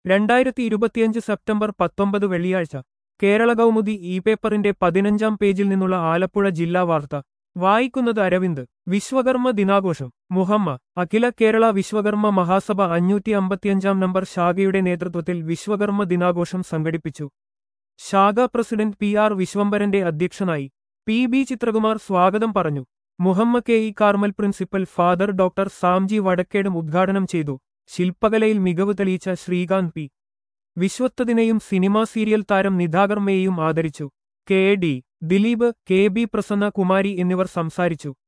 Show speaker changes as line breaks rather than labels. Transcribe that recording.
രണ്ടായിരത്തി ഇരുപത്തിയഞ്ച് സെപ്റ്റംബർ പത്തൊമ്പത് വെള്ളിയാഴ്ച കേരള കൗമുദി ഇ പേപ്പറിന്റെ പതിനഞ്ചാം പേജിൽ നിന്നുള്ള ആലപ്പുഴ ജില്ലാ വാർത്ത വായിക്കുന്നത് അരവിന്ദ് വിശ്വകർമ്മ ദിനാഘോഷം മുഹമ്മ അഖില കേരള വിശ്വകർമ്മ മഹാസഭ അഞ്ഞൂറ്റി അമ്പത്തിയഞ്ചാം നമ്പർ ശാഖയുടെ നേതൃത്വത്തിൽ വിശ്വകർമ്മ ദിനാഘോഷം സംഘടിപ്പിച്ചു ശാഖ പ്രസിഡന്റ് പി ആർ വിശ്വംഭരന്റെ അധ്യക്ഷനായി പി ബി ചിത്രകുമാർ സ്വാഗതം പറഞ്ഞു Muhamma K E Carmel principal father doctor Samji വടക്കേടും ഉദ്ഘാടനം ചെയ്തു ശില്പകലയിൽ മികവ് തെളിയിച്ച ശ്രീകാന്ത് പി വിശ്വത്തതിനെയും സിനിമാ സീരിയൽ താരം നിധാകർമ്മയെയും ആദരിച്ചു K D Dileep K B Prasanna Kumari എന്നിവർ സംസാരിച്ചു